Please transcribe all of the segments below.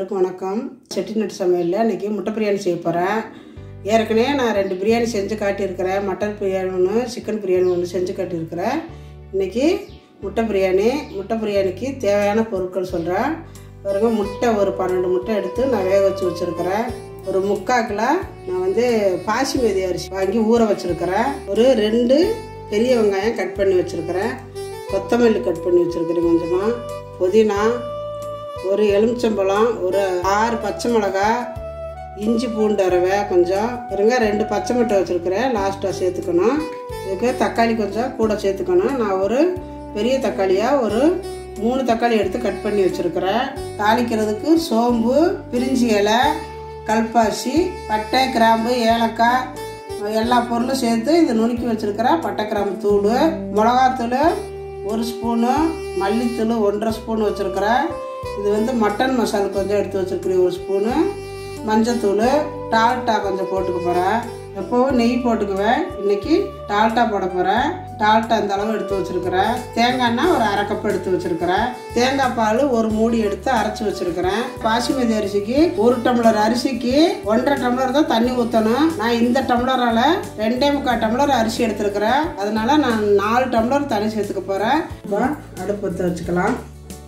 அனைவருக்கும் வணக்கம் செட்டிநாட்டு சமையலில் இன்றைக்கி முட்டை பிரியாணி செய்ய போகிறேன் ஏற்கனவே நான் ரெண்டு பிரியாணி செஞ்சு காட்டியிருக்கிறேன் மட்டன் பிரியாணி ஒன்று சிக்கன் பிரியாணி ஒன்று செஞ்சு காட்டியிருக்கிறேன் இன்றைக்கி முட்டை பிரியாணி முட்டை பிரியாணிக்கு தேவையான பொருட்கள் சொல்கிறேன் பாருங்க முட்டை ஒரு பன்னெண்டு முட்டை எடுத்து நான் வேக வச்சு வச்சுருக்கிறேன் ஒரு முக்கால் கிலோ நான் வந்து பாசிமதி அரிசி வாங்கி ஊற வச்சுருக்கிறேன் ஒரு ரெண்டு பெரிய வெங்காயம் கட் பண்ணி வச்சுருக்கிறேன் கொத்தமல்லி கட் பண்ணி வச்சுருக்கிறேன் கொஞ்சமாக புதினா ஒரு எலுமிச்சம்பழம் ஒரு ஆறு பச்சை மிளகா இஞ்சி பூண்டு அரவை கொஞ்சம் இருங்க ரெண்டு பச்சை மிட்டை வச்சுருக்கிறேன் லாஸ்ட்டாக சேர்த்துக்கணும் இதுக்கு தக்காளி கொஞ்சம் கூட சேர்த்துக்கணும் நான் ஒரு பெரிய தக்காளியாக ஒரு மூணு தக்காளி எடுத்து கட் பண்ணி வச்சுருக்கிறேன் தாளிக்கிறதுக்கு சோம்பு பிரிஞ்சி இலை கல்பாசி பட்டை கிராம்பு ஏலக்காய் எல்லா பொருளும் சேர்த்து இது நுணுக்கி வச்சுருக்கிறேன் பட்டை கிராம்பு தூள் மிளகாத்தூள் ஒரு ஸ்பூனு மல்லித்தூள் ஒன்றரை ஸ்பூன் வச்சுருக்கிறேன் இது வந்து மட்டன் மசாலா கொஞ்சம் எடுத்து வச்சுருக்கிறேன் ஒரு ஸ்பூனு மஞ்சத்தூள் டால்டா கொஞ்சம் போட்டுக்க போகிறேன் எப்போவும் நெய் போட்டுக்குவேன் இன்னைக்கு டால்டா போட போகிறேன் டால்டா இந்த அளவு எடுத்து வச்சுருக்கிறேன் தேங்காய்னா ஒரு அரை கப் எடுத்து வச்சுருக்கிறேன் தேங்காய் பால் ஒரு மூடி எடுத்து அரைச்சி வச்சுருக்கிறேன் பாசிமதி அரிசிக்கு ஒரு டம்ளர் அரிசிக்கு ஒன்றரை டம்ளர் தான் தண்ணி ஊற்றணும் நான் இந்த டம்ளரால் ரெண்டே முக்கால் டம்ளர் அரிசி எடுத்துருக்கிறேன் அதனால நான் நாலு டம்ளர் தண்ணி சேர்த்துக்க போகிறேன் இப்போ அடுப்பு பற்ற வச்சுக்கலாம்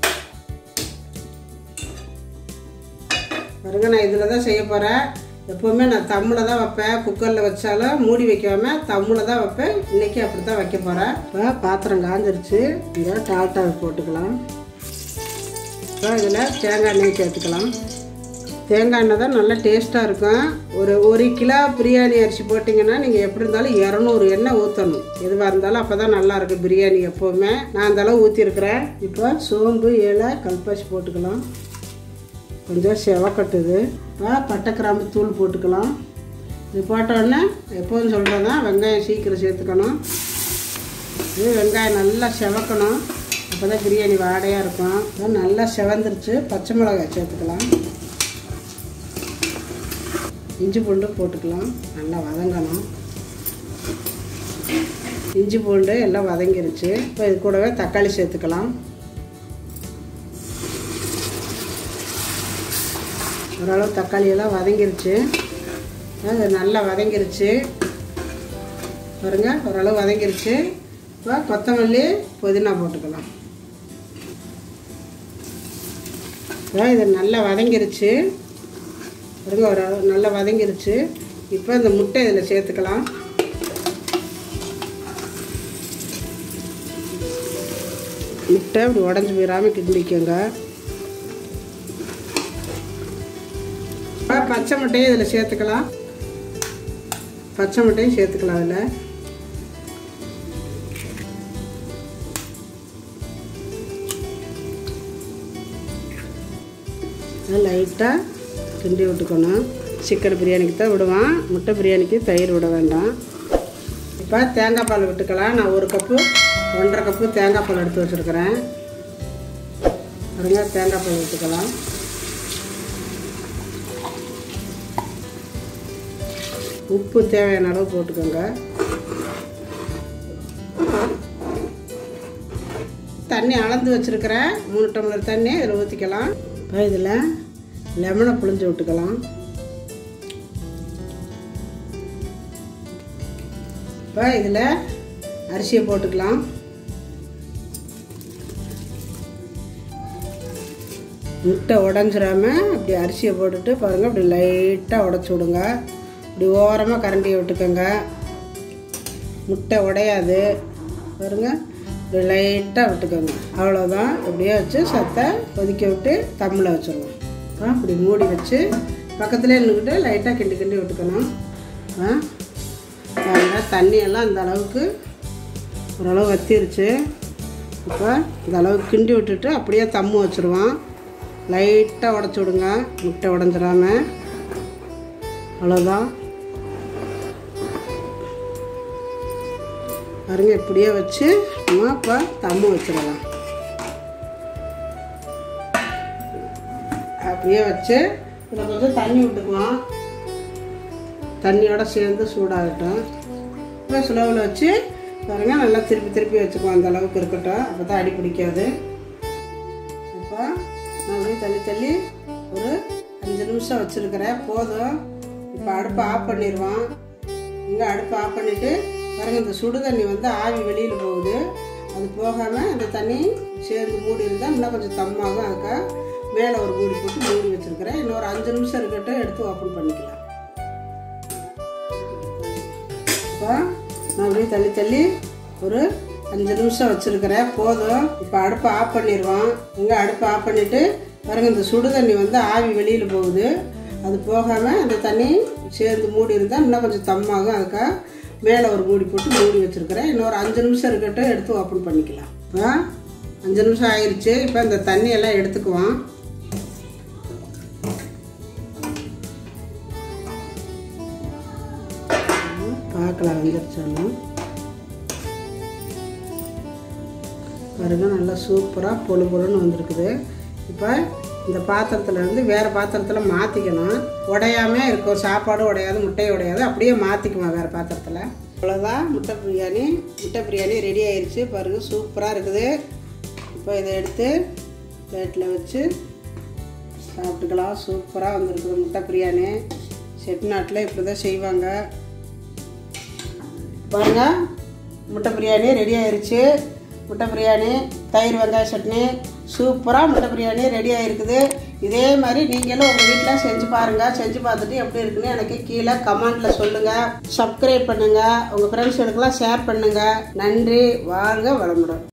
பாருங்க நான் இதில் தான் செய்ய போகிறேன் எப்போவுமே நான் தம்மில் தான் வைப்பேன் குக்கரில் வச்சாலும் மூடி வைக்காம தம்மில் தான் வைப்பேன் இன்றைக்கி அப்படி தான் வைக்க போகிறேன் இப்போ பாத்திரம் காஞ்சிருச்சு இதை டால்டாவை போட்டுக்கலாம் இப்போ இதில் தேங்காய் எண்ணெய் சேர்த்துக்கலாம் தேங்காய் எண்ணெய் தான் நல்லா டேஸ்ட்டாக இருக்கும் ஒரு ஒரு கிலோ பிரியாணி அரிசி போட்டிங்கன்னா நீங்கள் எப்படி இருந்தாலும் இரநூறு எண்ணெய் ஊற்றணும் எதுவாக இருந்தாலும் அப்போ தான் நல்லாயிருக்கும் பிரியாணி எப்போவுமே நான் அந்த அளவு ஊற்றிருக்கிறேன் இப்போ சோம்பு ஏலை கல்பாசி போட்டுக்கலாம் கொஞ்சம் செவக்கட்டுது இப்போ பட்டை கிராம்பு தூள் போட்டுக்கலாம் இது போட்டோடனே எப்போதும் சொல்கிறது தான் வெங்காயம் சீக்கிரம் சேர்த்துக்கணும் இது வெங்காயம் நல்லா செவக்கணும் அப்போ தான் பிரியாணி வாடையாக இருக்கும் இப்போ நல்லா செவந்துருச்சு பச்சை மிளகாய் சேர்த்துக்கலாம் இஞ்சி பூண்டு போட்டுக்கலாம் நல்லா வதங்கணும் இஞ்சி பூண்டு எல்லாம் வதங்கிருச்சு இப்போ இது கூடவே தக்காளி சேர்த்துக்கலாம் ஓரளவு தக்காளி எல்லாம் வதங்கிருச்சு அது நல்லா வதங்கிருச்சு பாருங்க ஓரளவு வதங்கிருச்சு இப்போ கொத்தமல்லி புதினா போட்டுக்கலாம் இப்போ இது நல்லா வதங்கிருச்சு பாருங்க ஒரு நல்லா வதங்கிருச்சு இப்போ இந்த முட்டை இதில் சேர்த்துக்கலாம் முட்டை இப்படி உடஞ்சி போயிடாமல் கிண்டிக்கோங்க பச்சை முட்டையும் இதில் சேர்த்துக்கலாம் பச்சை முட்டையும் சேர்த்துக்கலாம் அதில் லைட்டாக கிண்டி விட்டுக்கணும் சிக்கன் பிரியாணிக்கு தான் விடுவான் முட்டை பிரியாணிக்கு தயிர் விட வேண்டாம் இப்போ தேங்காய் பால் விட்டுக்கலாம் நான் ஒரு கப்பு ஒன்றரை கப்பு தேங்காய் பால் எடுத்து வச்சுருக்கிறேன் பாருங்க தேங்காய் பால் விட்டுக்கலாம் உப்பு தேவையான அளவு போட்டுக்கோங்க தண்ணி அளந்து வச்சுருக்கிறேன் மூணு டம்ளர் தண்ணி இதில் ஊற்றிக்கலாம் இப்போ இதில் லெமனை புழிஞ்சு விட்டுக்கலாம் இப்போ இதில் அரிசியை போட்டுக்கலாம் முட்டை உடஞ்சிடாம அப்படி அரிசியை போட்டுட்டு பாருங்கள் அப்படி லைட்டாக உடச்சி விடுங்க இப்படி ஓரமாக கரண்டியை விட்டுக்கோங்க முட்டை உடையாது பாருங்க இப்படி லைட்டாக விட்டுக்கோங்க அவ்வளோதான் இப்படியே வச்சு சத்தை கொதிக்க விட்டு தம்மில் வச்சிடலாம் ஆ இப்படி மூடி வச்சு பக்கத்துலேயே நின்றுக்கிட்டு லைட்டாக கிண்டி கிண்டி விட்டுக்கணும் ஆ பாருங்க தண்ணியெல்லாம் அந்த அளவுக்கு ஓரளவு வத்திருச்சு இப்போ இந்த அளவுக்கு கிண்டி விட்டுட்டு அப்படியே தம்மு வச்சுருவான் லைட்டாக உடச்சி விடுங்க முட்டை உடஞ்சிடாம அவ்வளோதான் பாருங்க இப்படியே வச்சு நம்ம இப்போ தம்மு வச்சிடலாம் அப்படியே வச்சு இதில் கொஞ்சம் தண்ணி விட்டுக்குவோம் தண்ணியோட சேர்ந்து சூடாகட்டும் இப்போ ஸ்லோவில் வச்சு பாருங்க நல்லா திருப்பி திருப்பி வச்சுக்குவோம் அந்த அளவுக்கு இருக்கட்டும் அப்போ தான் அடி பிடிக்காது இப்போ நான் அப்படியே தள்ளி தள்ளி ஒரு அஞ்சு நிமிஷம் வச்சுருக்கிறேன் போதும் இப்போ அடுப்பை ஆஃப் பண்ணிடுவோம் இங்கே அடுப்பை ஆஃப் பண்ணிவிட்டு பாருங்க இந்த சுடு தண்ணி வந்து ஆவி வெளியில் போகுது அது போகாமல் இந்த தண்ணி சேர்ந்து மூடி இருந்தால் இன்னும் கொஞ்சம் தம்மாகும் அதுக்காக மேலே ஒரு மூடி போட்டு மூடி வச்சுருக்கிறேன் இன்னொரு அஞ்சு நிமிஷம் இருக்கட்டும் எடுத்து ஓப்பன் பண்ணிக்கலாம் இப்போ நான் அப்படியே தள்ளி தள்ளி ஒரு அஞ்சு நிமிஷம் வச்சுருக்கிறேன் போதும் இப்போ அடுப்பை ஆஃப் பண்ணிடுவோம் இங்கே அடுப்பை ஆஃப் பண்ணிவிட்டு பாருங்க இந்த சுடு தண்ணி வந்து ஆவி வெளியில் போகுது அது போகாமல் அந்த தண்ணி சேர்ந்து மூடி இருந்தால் இன்னும் கொஞ்சம் தம்மாகும் அதுக்காக மேலே ஒரு மூடி போட்டு மூடி வச்சுருக்கிறேன் இன்னொரு அஞ்சு நிமிஷம் இருக்கட்டும் எடுத்து ஓப்பன் பண்ணிக்கலாம் இப்போ அஞ்சு நிமிஷம் ஆயிடுச்சு இப்போ இந்த தண்ணியெல்லாம் எடுத்துக்குவோம் பார்க்கலாம் வந்துருச்சானு பாருங்க நல்லா சூப்பராக பொழு பொழுன்னு வந்திருக்குது இப்போ இந்த பாத்திரத்தில் இருந்து வேறு பாத்திரத்தில் மாற்றிக்கணும் உடையாம இருக்கும் சாப்பாடு உடையாது முட்டையும் உடையாது அப்படியே மாற்றிக்குவோம் வேறு பாத்திரத்தில் அவ்வளோதான் முட்டை பிரியாணி முட்டை பிரியாணி ரெடி ஆயிடுச்சு பாருங்கள் சூப்பராக இருக்குது இப்போ இதை எடுத்து பிளேட்டில் வச்சு சாப்பிட்டுக்கலாம் சூப்பராக வந்திருக்குது முட்டை பிரியாணி செட்டிநாட்டில் இப்படி தான் செய்வாங்க பாருங்க முட்டை பிரியாணி ரெடி ஆயிருச்சு முட்டை பிரியாணி தயிர் வெங்காய சட்னி சூப்பராக முட்டை பிரியாணி ரெடி ஆயிருக்குது இதே மாதிரி நீங்களும் உங்கள் வீட்டில் செஞ்சு பாருங்கள் செஞ்சு பார்த்துட்டு எப்படி இருக்குன்னு எனக்கு கீழே கமெண்டில் சொல்லுங்கள் சப்ஸ்கிரைப் பண்ணுங்கள் உங்கள் ஃப்ரெண்ட்ஸுகளுக்கெல்லாம் ஷேர் பண்ணுங்கள் நன்றி வாழ்க வளமுடன்